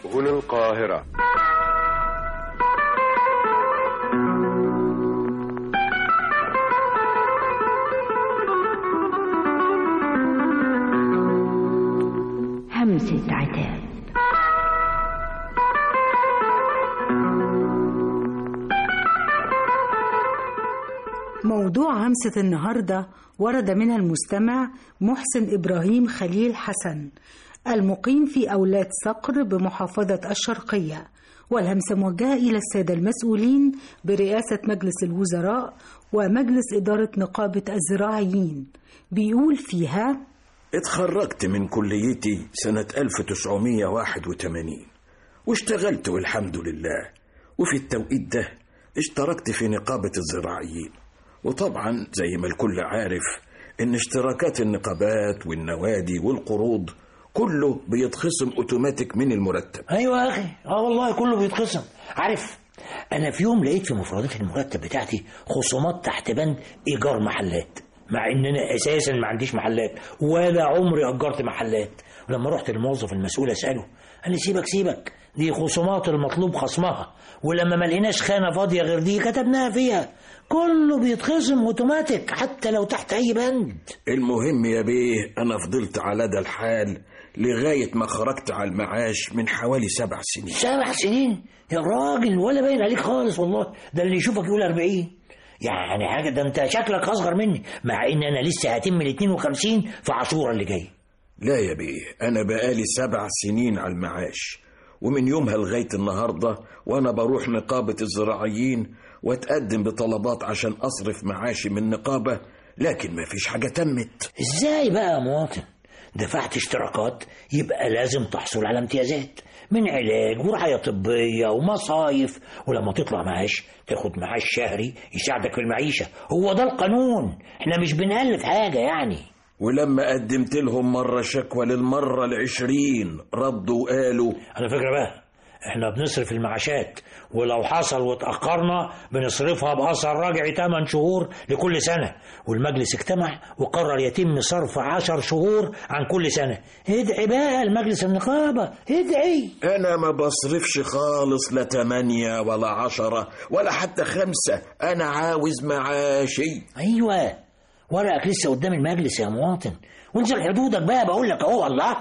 هنا القاهرة همسة عتاب موضوع همسة النهاردة ورد منها المستمع محسن إبراهيم خليل حسن المقيم في أولاد صقر بمحافظة الشرقية والهمسة موجهة إلى السادة المسؤولين برئاسة مجلس الوزراء ومجلس إدارة نقابة الزراعيين بيقول فيها اتخرجت من كليتي سنة 1981 واشتغلت والحمد لله وفي التوقيت ده اشتركت في نقابة الزراعيين وطبعا زي ما الكل عارف ان اشتراكات النقابات والنوادي والقروض كله بيتخصم اوتوماتيك من المرتب ايوه يا اخي اه والله كله بيتخصم عارف انا في يوم لقيت في مفردات المرتب بتاعتي خصومات تحت بند ايجار محلات مع ان انا اساسا ما عنديش محلات ولا عمري اجرت محلات ولما رحت للموظف المسؤول اساله قال لي سيبك سيبك دي خصومات المطلوب خصمها ولما ما لقيناش خانه فاضيه غير دي كتبناها فيها كله بيتخصم اوتوماتيك حتى لو تحت اي بند المهم يا بيه انا فضلت على ده الحال لغاية ما خرجت على المعاش من حوالي سبع سنين سبع سنين يا راجل ولا باين عليك خالص والله ده اللي يشوفك يقول 40 يعني حاجه ده انت شكلك اصغر مني مع ان انا لسه هتم ال 52 في عاشوره اللي جاي لا يا بيه أنا بقالي سبع سنين على المعاش ومن يومها لغاية النهاردة وأنا بروح نقابة الزراعيين وأتقدم بطلبات عشان أصرف معاشي من نقابة لكن ما فيش حاجة تمت ازاي بقى يا مواطن دفعت اشتراكات يبقى لازم تحصل على امتيازات من علاج ورعاية طبية ومصايف ولما تطلع معاش تاخد معاش شهري يساعدك في المعيشة هو ده القانون احنا مش بنألف حاجة يعني ولما قدمت لهم مرة شكوى للمرة العشرين ردوا وقالوا على فكرة بقى احنا بنصرف المعاشات ولو حصل واتأخرنا بنصرفها بأثر رجعي 8 شهور لكل سنة والمجلس اجتمع وقرر يتم صرف 10 شهور عن كل سنة ادعي بقى لمجلس النقابة ادعي أنا ما بصرفش خالص لا تمانية ولا عشرة ولا حتى خمسة أنا عاوز معاشي ايوه ورقك لسه قدام المجلس يا مواطن وانزل حدودك بقى بقول لك اهو الله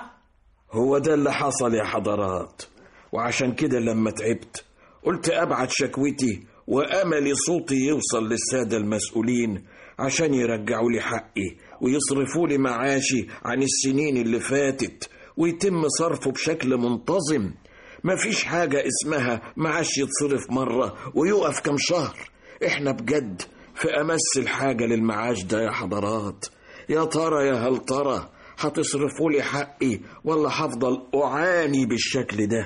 هو ده اللي حصل يا حضرات وعشان كده لما تعبت قلت أبعت شكوتي وأملي صوتي يوصل للسادة المسؤولين عشان يرجعوا لي حقي ويصرفوا لي معاشي عن السنين اللي فاتت ويتم صرفه بشكل منتظم مفيش حاجة اسمها معاش يتصرف مرة ويقف كم شهر احنا بجد في أمس الحاجة للمعاش ده يا حضرات يا ترى يا هل ترى هتصرفوا لي حقي ولا هفضل أعاني بالشكل ده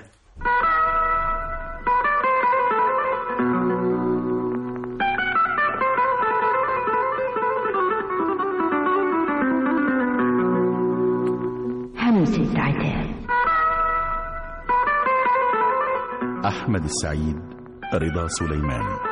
همسة عتاب أحمد السعيد رضا سليمان